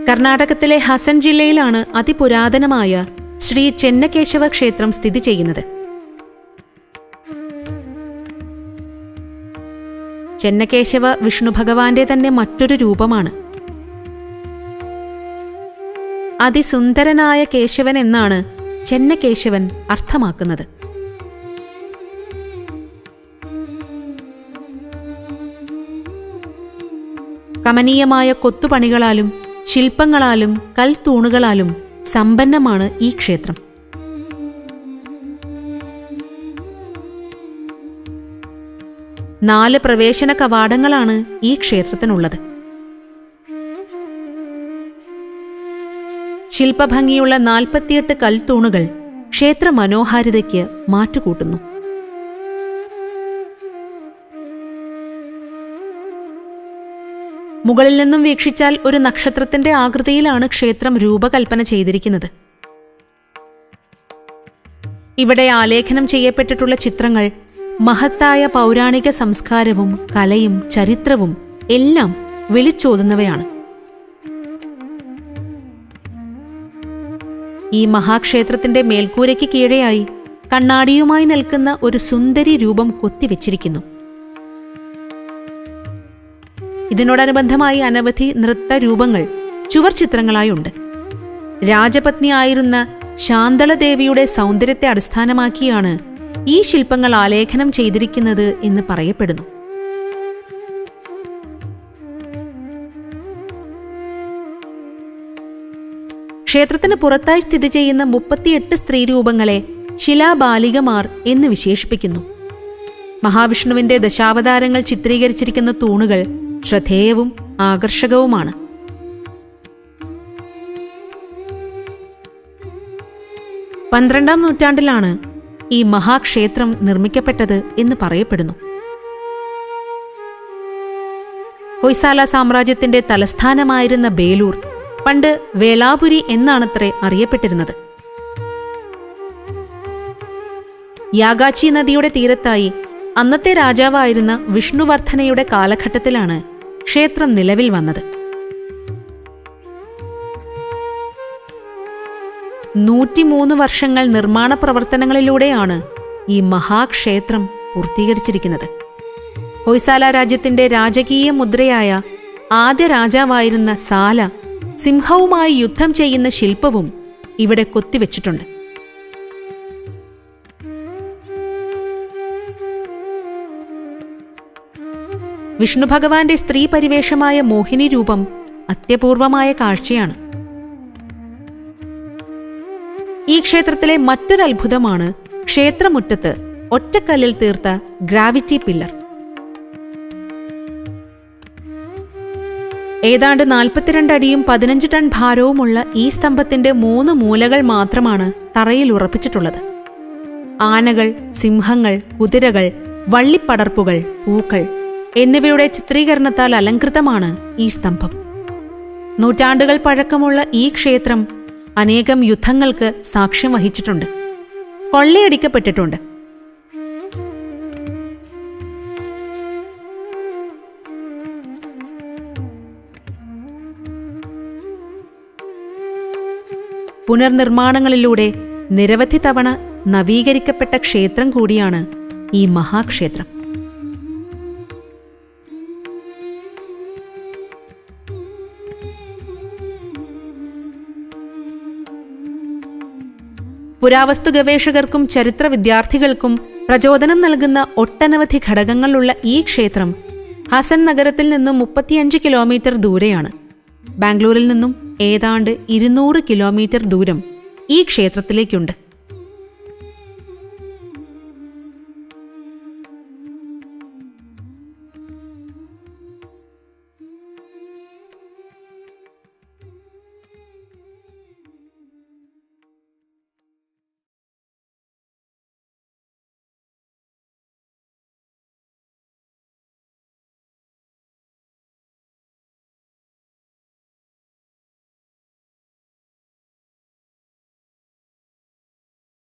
കർണാടകത്തിലെ ഹസൻ ജില്ലയിലാണ് അതിപുരാതനമായ ശ്രീ ചെന്നകേശവ ക്ഷേത്രം സ്ഥിതി ചെയ്യുന്നത് ചെന്നകേശവ വിഷ്ണു ഭഗവാന്റെ തന്നെ മറ്റൊരു രൂപമാണ് അതിസുന്ദരനായ കേശവൻ എന്നാണ് ചെന്നകേശവൻ അർത്ഥമാക്കുന്നത് കമനീയമായ കൊത്തുപണികളാലും ശില്പങ്ങളാലും കൽത്തൂണുകളാലും സമ്പന്നമാണ് ഈ ക്ഷേത്രം നാല് പ്രവേശന കവാടങ്ങളാണ് ഈ ക്ഷേത്രത്തിനുള്ളത് ശില്പഭംഗിയുള്ള നാൽപ്പത്തിയെട്ട് കൽത്തൂണുകൾ ക്ഷേത്ര മനോഹാരിതയ്ക്ക് മാറ്റുകൂട്ടുന്നു മുകളിൽ നിന്നും വീക്ഷിച്ചാൽ ഒരു നക്ഷത്രത്തിന്റെ ആകൃതിയിലാണ് ക്ഷേത്രം രൂപകൽപ്പന ചെയ്തിരിക്കുന്നത് ഇവിടെ ആലേഖനം ചെയ്യപ്പെട്ടിട്ടുള്ള ചിത്രങ്ങൾ മഹത്തായ പൗരാണിക സംസ്കാരവും കലയും ചരിത്രവും എല്ലാം വിളിച്ചോതുന്നവയാണ് ഈ മഹാക്ഷേത്രത്തിന്റെ മേൽക്കൂരയ്ക്ക് കീഴെയായി കണ്ണാടിയുമായി നിൽക്കുന്ന ഒരു സുന്ദരി രൂപം കൊത്തിവെച്ചിരിക്കുന്നു ഇതിനോടനുബന്ധമായി അനവധി നൃത്തരൂപങ്ങൾ ചുവർ ചിത്രങ്ങളായുണ്ട് രാജപത്നിയായിരുന്ന ശാന്തളദേവിയുടെ സൗന്ദര്യത്തെ അടിസ്ഥാനമാക്കിയാണ് ഈ ശില്പങ്ങൾ ആലേഖനം ചെയ്തിരിക്കുന്നത് എന്ന് പറയപ്പെടുന്നു ക്ഷേത്രത്തിന് പുറത്തായി സ്ഥിതി ചെയ്യുന്ന മുപ്പത്തിയെട്ട് സ്ത്രീരൂപങ്ങളെ ശിലാബാലികമാർ എന്ന് വിശേഷിപ്പിക്കുന്നു മഹാവിഷ്ണുവിന്റെ ദശാവതാരങ്ങൾ ചിത്രീകരിച്ചിരിക്കുന്ന തൂണുകൾ ശ്രദ്ധേയവും ആകർഷകവുമാണ് പന്ത്രണ്ടാം നൂറ്റാണ്ടിലാണ് ഈ മഹാക്ഷേത്രം നിർമ്മിക്കപ്പെട്ടത് എന്ന് പറയപ്പെടുന്നു ഹൊയ്സാല സാമ്രാജ്യത്തിന്റെ തലസ്ഥാനമായിരുന്ന ബേലൂർ പണ്ട് വേളാപുരി എന്നാണത്രേ അറിയപ്പെട്ടിരുന്നത് യാഗാച്ചി നദിയുടെ തീരത്തായി അന്നത്തെ രാജാവായിരുന്ന വിഷ്ണുവർദ്ധനയുടെ കാലഘട്ടത്തിലാണ് ക്ഷേത്രം നിലവിൽ വന്നത് നൂറ്റിമൂന്ന് വർഷങ്ങൾ നിർമ്മാണ പ്രവർത്തനങ്ങളിലൂടെയാണ് ഈ മഹാക്ഷേത്രം പൂർത്തീകരിച്ചിരിക്കുന്നത് ഹൊയ്സാല രാജ്യത്തിന്റെ രാജകീയ മുദ്രയായ ആദ്യ രാജാവായിരുന്ന സാല സിംഹവുമായി യുദ്ധം ചെയ്യുന്ന ശില്പവും ഇവിടെ കൊത്തിവെച്ചിട്ടുണ്ട് വിഷ്ണു ഭഗവാന്റെ സ്ത്രീ പരിവേഷമായ മോഹിനി രൂപം അത്യപൂർവമായ കാഴ്ചയാണ് ഈ ക്ഷേത്രത്തിലെ മറ്റൊരു അത്ഭുതമാണ് ക്ഷേത്രമുറ്റത്ത് ഒറ്റക്കല്ലിൽ തീർത്ത ഗ്രാവിറ്റി പില്ലർ ഏതാണ്ട് നാൽപ്പത്തിരണ്ട് അടിയും പതിനഞ്ച് ടൺ ഭാരവുമുള്ള ഈ സ്തംഭത്തിന്റെ മൂന്ന് മൂലകൾ മാത്രമാണ് തറയിൽ ഉറപ്പിച്ചിട്ടുള്ളത് ആനകൾ സിംഹങ്ങൾ കുതിരകൾ വള്ളിപ്പടർപ്പുകൾ പൂക്കൾ എന്നിവയുടെ ചിത്രീകരണത്താൽ അലങ്കൃതമാണ് ഈ സ്തംഭം നൂറ്റാണ്ടുകൾ പഴക്കമുള്ള ഈ ക്ഷേത്രം അനേകം യുദ്ധങ്ങൾക്ക് സാക്ഷ്യം വഹിച്ചിട്ടുണ്ട് കൊള്ളയടിക്കപ്പെട്ടിട്ടുണ്ട് പുനർനിർമ്മാണങ്ങളിലൂടെ നിരവധി തവണ നവീകരിക്കപ്പെട്ട ക്ഷേത്രം കൂടിയാണ് ഈ മഹാക്ഷേത്രം പുരാവസ്തു ഗവേഷകർക്കും ചരിത്ര വിദ്യാർത്ഥികൾക്കും പ്രചോദനം നൽകുന്ന ഒട്ടനവധി ഘടകങ്ങളുള്ള ഈ ക്ഷേത്രം ഹസൻ നഗരത്തിൽ നിന്നും മുപ്പത്തിയഞ്ച് കിലോമീറ്റർ ദൂരെയാണ് ബാംഗ്ലൂരിൽ നിന്നും ഏതാണ്ട് ഇരുന്നൂറ് കിലോമീറ്റർ ദൂരം ഈ ക്ഷേത്രത്തിലേക്കുണ്ട്